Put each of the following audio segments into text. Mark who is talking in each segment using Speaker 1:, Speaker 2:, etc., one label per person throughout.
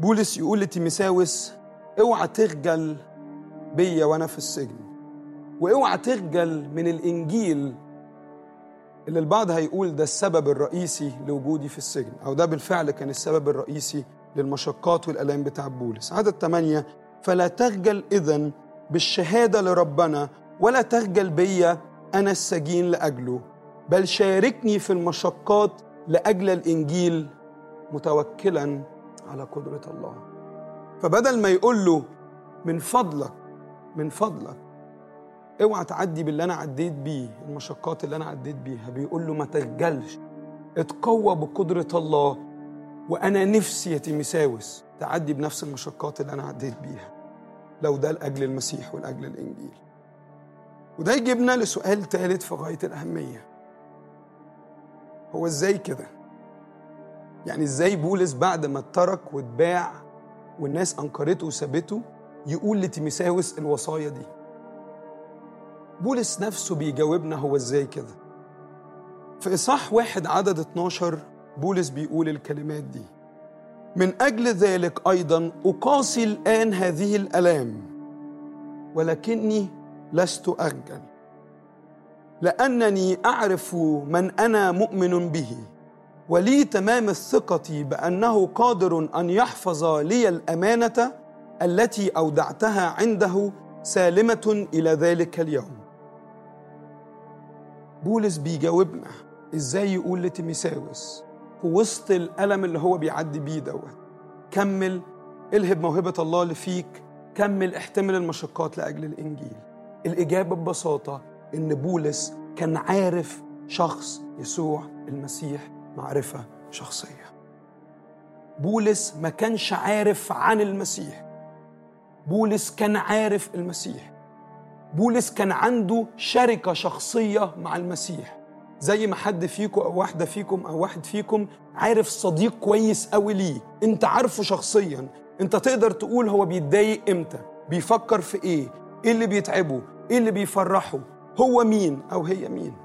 Speaker 1: بولس يقول لتيمساوس اوعى تخجل بيا وانا في السجن واوعى تخجل من الانجيل اللي البعض هيقول ده السبب الرئيسي لوجودي في السجن او ده بالفعل كان السبب الرئيسي للمشقات والالام بتاع بولس عدد 8 فلا تخجل اذا بالشهاده لربنا ولا تخجل بيا انا السجين لاجله بل شاركني في المشقات لاجل الانجيل متوكلا على قدره الله فبدل ما يقول له من فضلك من فضلك اوعى تعدي باللي انا عديت بيه المشقات اللي انا عديت بيها بيقول له ما تخجلش اتقوى بقدره الله وانا نفسي يا تيمساوس تعدي بنفس المشقات اللي انا عديت بيها لو ده لاجل المسيح ولاجل الانجيل وده يجيبنا لسؤال ثالث في غايه الاهميه هو ازاي كده يعني ازاي بولس بعد ما اترك واتباع والناس انكرته وسابته يقول لتيمساوس الوصايا دي بولس نفسه بيجاوبنا هو ازاي كده في إصحاح واحد عدد 12 بولس بيقول الكلمات دي من أجل ذلك أيضا أقاسي الآن هذه الآلام ولكني لست أخجل لأنني أعرف من أنا مؤمن به ولي تمام الثقة بأنه قادر أن يحفظ لي الأمانة التي أودعتها عنده سالمة إلى ذلك اليوم بولس بيجاوبنا ازاي يقول لتيميساوس في وسط الألم اللي هو بيعدي بيه دوت كمل الهب موهبة الله اللي فيك كمل احتمل المشقات لأجل الإنجيل الإجابة ببساطة إن بولس كان عارف شخص يسوع المسيح معرفة شخصية بولس ما كانش عارف عن المسيح بولس كان عارف المسيح بولس كان عنده شركة شخصية مع المسيح زي ما حد فيكم أو واحدة فيكم أو واحد فيكم عارف صديق كويس قوي ليه أنت عارفه شخصيا أنت تقدر تقول هو بيتضايق إمتى بيفكر في إيه إيه اللي بيتعبه إيه اللي بيفرحه هو مين أو هي مين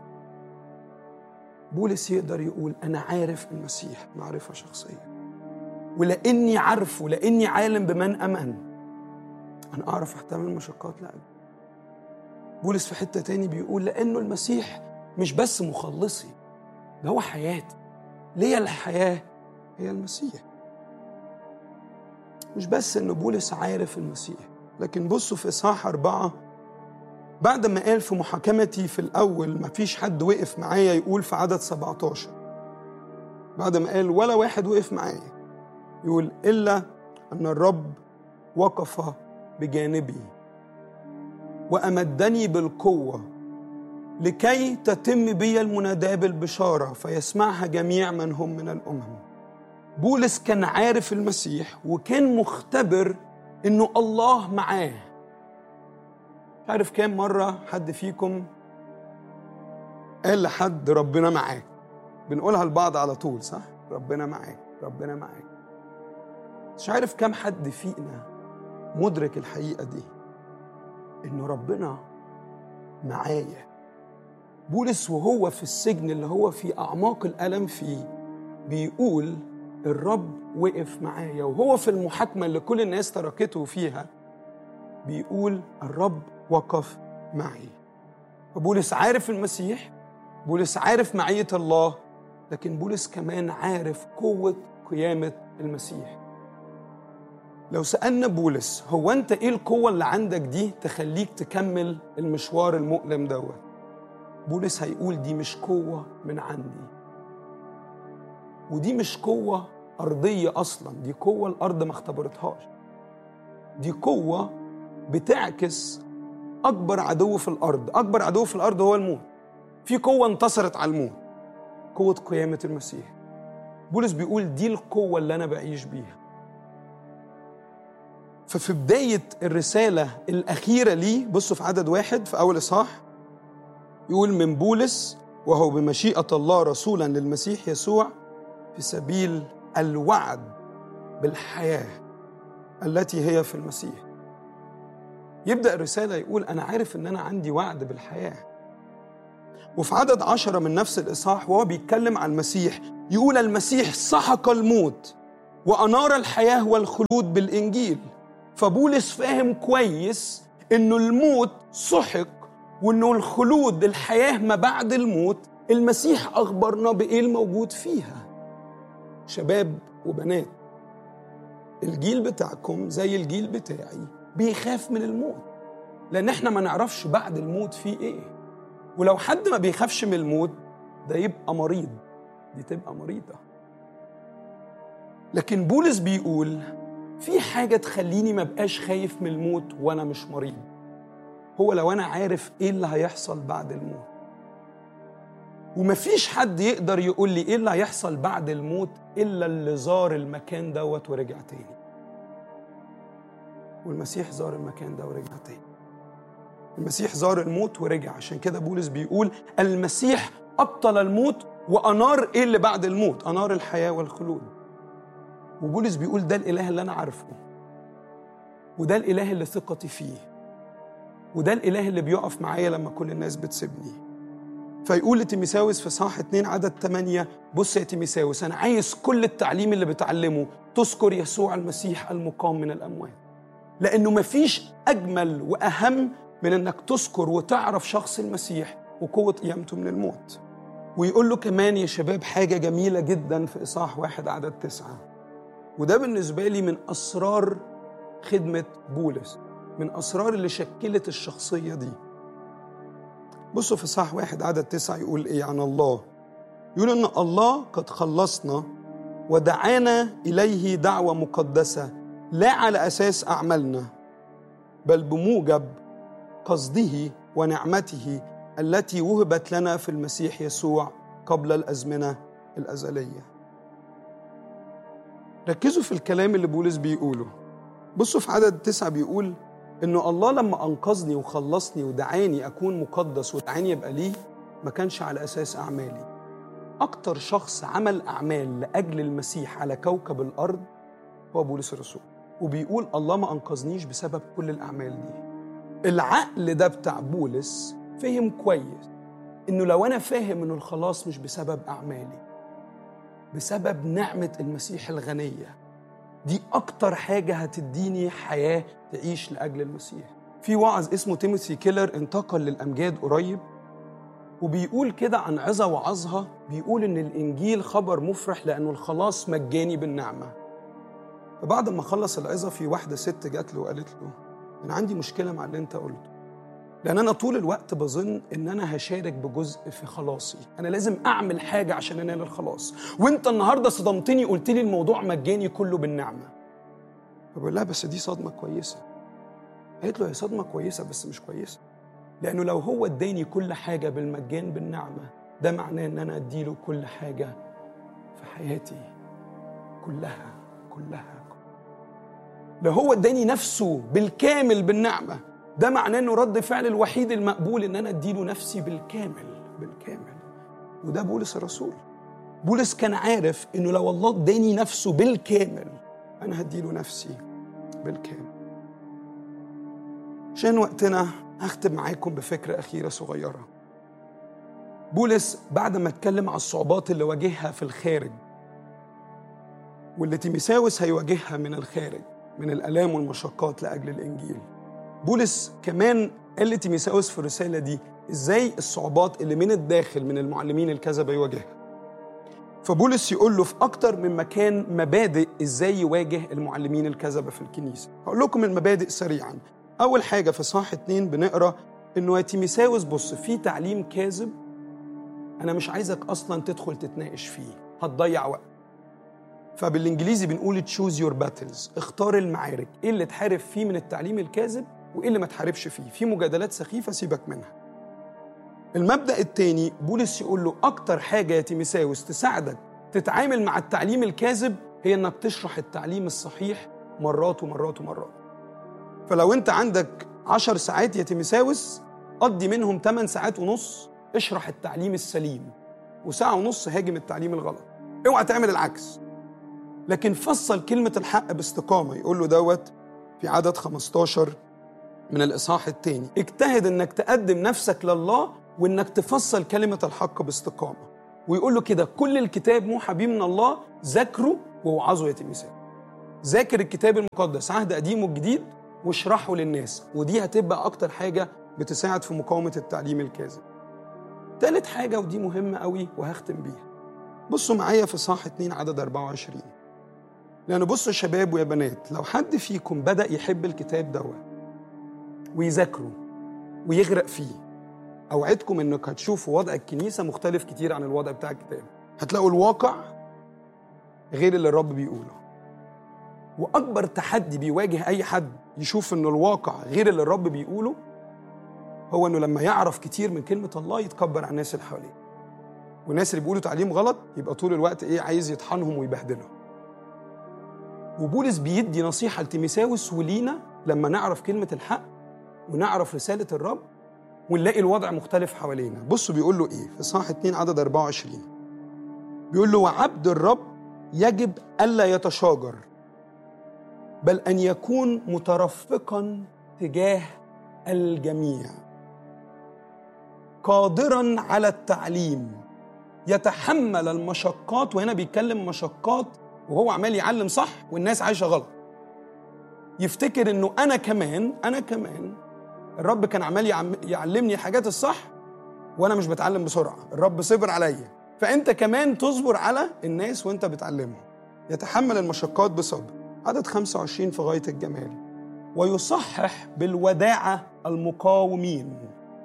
Speaker 1: بولس يقدر يقول أنا عارف المسيح معرفة شخصية ولأني عارفه لأني عالم بمن أمن أنا أعرف أحتمل المشقات لأجله بولس في حتة تاني بيقول لأنه المسيح مش بس مخلصي ده هو حياتي ليا الحياة هي المسيح مش بس إن بولس عارف المسيح لكن بصوا في إصحاح أربعة بعد ما قال في محاكمتي في الأول ما فيش حد وقف معايا يقول في عدد 17 بعد ما قال ولا واحد وقف معايا يقول إلا أن الرب وقف بجانبي وأمدني بالقوة لكي تتم بي المناداة بالبشارة فيسمعها جميع من هم من الأمم بولس كان عارف المسيح وكان مختبر إنه الله معاه عارف كام مرة حد فيكم قال لحد ربنا معاك بنقولها لبعض على طول صح ربنا معاك ربنا معاك مش عارف كام حد فينا مدرك الحقيقة دي إنه ربنا معايا بولس وهو في السجن اللي هو في أعماق الألم فيه بيقول الرب وقف معايا وهو في المحاكمة اللي كل الناس تركته فيها بيقول الرب وقف معي فبولس عارف المسيح بولس عارف معية الله لكن بولس كمان عارف قوة قيامة المسيح لو سألنا بولس هو أنت إيه القوة اللي عندك دي تخليك تكمل المشوار المؤلم دوت بولس هيقول دي مش قوة من عندي ودي مش قوة أرضية أصلا دي قوة الأرض ما اختبرتهاش دي قوة بتعكس أكبر عدو في الأرض أكبر عدو في الأرض هو الموت في قوة انتصرت على الموت قوة قيامة المسيح بولس بيقول دي القوة اللي أنا بعيش بيها ففي بداية الرسالة الأخيرة ليه بصوا في عدد واحد في أول إصحاح يقول من بولس وهو بمشيئة الله رسولا للمسيح يسوع في سبيل الوعد بالحياة التي هي في المسيح يبدأ الرسالة يقول أنا عارف إن أنا عندي وعد بالحياة وفي عدد عشرة من نفس الإصحاح وهو بيتكلم عن المسيح يقول المسيح سحق الموت وأنار الحياة والخلود بالإنجيل فبولس فاهم كويس إنه الموت سحق وإنه الخلود الحياة ما بعد الموت المسيح أخبرنا بإيه الموجود فيها شباب وبنات الجيل بتاعكم زي الجيل بتاعي بيخاف من الموت لأن احنا ما نعرفش بعد الموت في إيه ولو حد ما بيخافش من الموت ده يبقى مريض دي تبقى مريضة لكن بولس بيقول في حاجة تخليني ما بقاش خايف من الموت وأنا مش مريض هو لو أنا عارف إيه اللي هيحصل بعد الموت ومفيش حد يقدر يقول لي إيه اللي هيحصل بعد الموت إلا اللي زار المكان دوت ورجع تاني والمسيح زار المكان ده ورجع تاني المسيح زار الموت ورجع عشان كده بولس بيقول المسيح أبطل الموت وأنار إيه اللي بعد الموت أنار الحياة والخلود وبولس بيقول ده الإله اللي أنا عارفه وده الإله اللي ثقتي فيه وده الإله اللي بيقف معايا لما كل الناس بتسيبني فيقول لتيميساوس في صح 2 عدد 8 بص يا تيميساوس أنا عايز كل التعليم اللي بتعلمه تذكر يسوع المسيح المقام من الأموات لأنه مفيش أجمل وأهم من إنك تذكر وتعرف شخص المسيح وقوة قيامته من الموت ويقول له كمان يا شباب حاجة جميلة جدا في إصحاح واحد عدد تسعة وده بالنسبة لي من أسرار خدمة بولس من أسرار اللي شكلت الشخصية دي بصوا في صح واحد عدد تسعة يقول إيه عن الله يقول إن الله قد خلصنا ودعانا إليه دعوة مقدسة لا على أساس أعمالنا بل بموجب قصده ونعمته التي وهبت لنا في المسيح يسوع قبل الازمنه الازليه. ركزوا في الكلام اللي بولس بيقوله. بصوا في عدد تسعه بيقول انه الله لما انقذني وخلصني ودعاني اكون مقدس ودعاني يبقى ليه ما كانش على اساس اعمالي. اكتر شخص عمل اعمال لاجل المسيح على كوكب الارض هو بولس الرسول. وبيقول الله ما انقذنيش بسبب كل الاعمال دي. العقل ده بتاع بولس فهم كويس انه لو انا فاهم انه الخلاص مش بسبب اعمالي بسبب نعمه المسيح الغنيه دي اكتر حاجه هتديني حياه تعيش لاجل المسيح في واعظ اسمه تيموثي كيلر انتقل للامجاد قريب وبيقول كده عن عظه وعظها بيقول ان الانجيل خبر مفرح لانه الخلاص مجاني بالنعمه فبعد ما خلص العظه في واحده ست جات له وقالت له انا عندي مشكله مع اللي انت قلته لان انا طول الوقت بظن ان انا هشارك بجزء في خلاصي انا لازم اعمل حاجه عشان انال الخلاص وانت النهارده صدمتني قلت لي الموضوع مجاني كله بالنعمه فبقول لها بس دي صدمه كويسه قالت له هي صدمه كويسه بس مش كويسه لانه لو هو اداني كل حاجه بالمجان بالنعمه ده معناه ان انا اديله كل حاجه في حياتي كلها كلها لو هو اداني نفسه بالكامل بالنعمه ده معناه انه رد فعل الوحيد المقبول ان انا اديله نفسي بالكامل بالكامل وده بولس الرسول بولس كان عارف انه لو الله اداني نفسه بالكامل انا هديله نفسي بالكامل عشان وقتنا هختم معاكم بفكرة أخيرة صغيرة بولس بعد ما اتكلم على الصعوبات اللي واجهها في الخارج واللي تيميساوس هيواجهها من الخارج من الآلام والمشقات لأجل الإنجيل بولس كمان قال لتيميساوس في الرسالة دي إزاي الصعوبات اللي من الداخل من المعلمين الكذبة يواجهها فبولس يقول له في أكتر من مكان مبادئ إزاي يواجه المعلمين الكذبة في الكنيسة هقول لكم المبادئ سريعا أول حاجة في صح اتنين بنقرأ إنه يا تيميساوس بص في تعليم كاذب أنا مش عايزك أصلا تدخل تتناقش فيه هتضيع وقت فبالانجليزي بنقول تشوز يور باتلز اختار المعارك ايه اللي تحارب فيه من التعليم الكاذب وايه اللي ما تحاربش فيه في مجادلات سخيفه سيبك منها المبدا الثاني بولس يقول له اكتر حاجه يا تيميساوس تساعدك تتعامل مع التعليم الكاذب هي انك تشرح التعليم الصحيح مرات ومرات ومرات فلو انت عندك عشر ساعات يا تيميساوس قضي منهم 8 ساعات ونص اشرح التعليم السليم وساعة ونص هاجم التعليم الغلط اوعى تعمل العكس لكن فصل كلمة الحق باستقامة يقول له دوت في عدد 15 من الإصحاح الثاني اجتهد انك تقدم نفسك لله وانك تفصل كلمة الحق باستقامة ويقول له كده كل الكتاب موحى بيه من الله ذاكره ووعظه يا تيميساوس ذاكر الكتاب المقدس عهد قديم وجديد واشرحه للناس ودي هتبقى اكتر حاجه بتساعد في مقاومه التعليم الكاذب تالت حاجه ودي مهمه قوي وهختم بيها بصوا معايا في صح 2 عدد 24 لأن بصوا يا شباب ويا بنات لو حد فيكم بدأ يحب الكتاب دوت ويذاكره ويغرق فيه أوعدكم إنك هتشوفوا وضع الكنيسة مختلف كتير عن الوضع بتاع الكتاب هتلاقوا الواقع غير اللي الرب بيقوله وأكبر تحدي بيواجه أي حد يشوف إن الواقع غير اللي الرب بيقوله هو إنه لما يعرف كتير من كلمة الله يتكبر على الناس اللي حواليه والناس اللي بيقولوا تعليم غلط يبقى طول الوقت إيه عايز يطحنهم ويبهدلهم وبولس بيدي نصيحة لتيميساوس ولينا لما نعرف كلمة الحق ونعرف رسالة الرب ونلاقي الوضع مختلف حوالينا بصوا بيقول له ايه في صح 2 عدد 24 بيقول له وعبد الرب يجب ألا يتشاجر بل أن يكون مترفقا تجاه الجميع قادرا على التعليم يتحمل المشقات وهنا بيتكلم مشقات وهو عمال يعلم صح والناس عايشه غلط يفتكر انه انا كمان انا كمان الرب كان عمال يعلمني الحاجات الصح وانا مش بتعلم بسرعه الرب صبر عليا فانت كمان تصبر على الناس وانت بتعلمهم يتحمل المشقات بصبر عدد 25 في غايه الجمال ويصحح بالوداعه المقاومين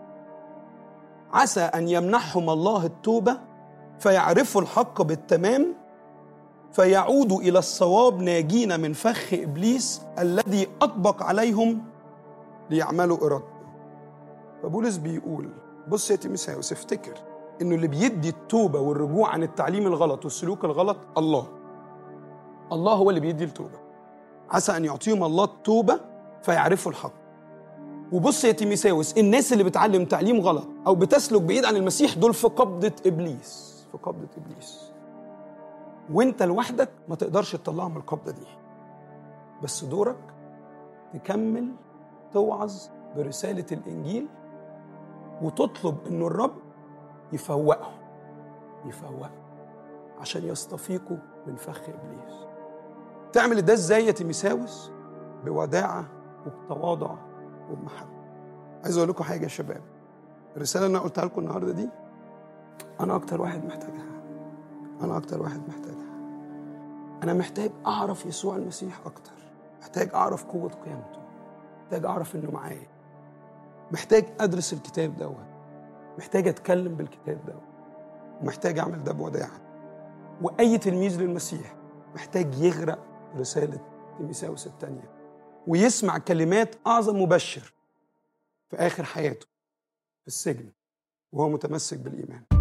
Speaker 1: عسى ان يمنحهم الله التوبه فيعرفوا الحق بالتمام فيعودوا الى الصواب ناجين من فخ ابليس الذي اطبق عليهم ليعملوا ارادته فبولس بيقول بص يا تيموثاوس افتكر انه اللي بيدي التوبه والرجوع عن التعليم الغلط والسلوك الغلط الله الله هو اللي بيدي التوبه عسى ان يعطيهم الله التوبه فيعرفوا الحق وبص يا تيميساوس الناس اللي بتعلم تعليم غلط او بتسلك بعيد عن المسيح دول في قبضه ابليس في قبضه ابليس وانت لوحدك ما تقدرش تطلعهم من القبضه دي بس دورك تكمل توعظ برساله الانجيل وتطلب انه الرب يفوقهم يفوقهم عشان يستفيقوا من فخ ابليس تعمل ده ازاي يا تيميساوس بوداعه وبتواضع وبمحبه عايز اقول لكم حاجه يا شباب الرساله اللي انا قلتها لكم النهارده دي انا اكتر واحد محتاجها انا اكتر واحد محتاجها انا محتاج اعرف يسوع المسيح اكتر محتاج اعرف قوه قيامته محتاج اعرف انه معايا محتاج ادرس الكتاب دوت محتاج اتكلم بالكتاب دوت ومحتاج اعمل ده بوداعه واي تلميذ للمسيح محتاج يغرق رساله تيميساوس الثانيه ويسمع كلمات اعظم مبشر في اخر حياته في السجن وهو متمسك بالايمان